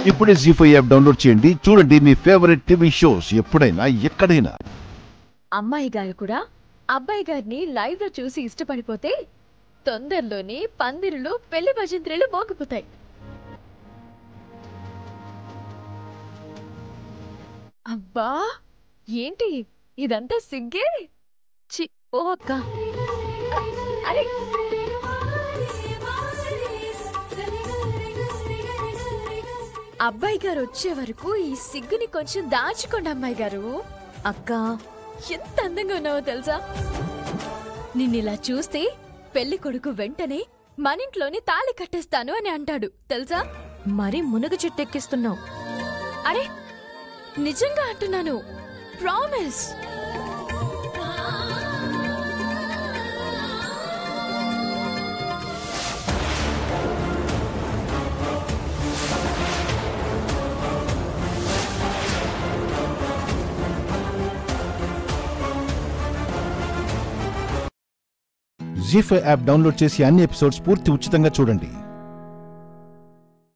ఇప్పుడే G five app download చేయండి చూడండి మీ ఫేవరెట్ టీవీ షోస్ ఎప్పుడైనా ఎక్కడైనా అమ్మాయి గారు కూడా అబ్బాయి గారిని లైవ్ లో చూసి ఇష్టపడిపోతే తొందరలోనే పందిరులు పెళ్లి భజంత్రులు మోగిపోతాయి అబ్బా ఏంటి ఇదంతా సిగ్గే చి ఓ అక్క అరే అబ్బాయి గారు వచ్చే వరకు ఈ సిగ్గుని కొంచెం దాచుకోండి అమ్మాయి గారు అక్క ఎంత అందంగా ఉన్నావో తెలుసా నిన్నిలా చూస్తే పెళ్లి కొడుకు వెంటనే మనింట్లోనే తాళి కట్టేస్తాను అని అంటాడు తెలుసా మరీ మునగ చెట్టెక్కిస్తున్నావు అరే నిజంగా అంటున్నాను promise Zee five app download చేసి అన్ని ఎపిసోడ్స్ పూర్తి ఉచితంగా చూడండి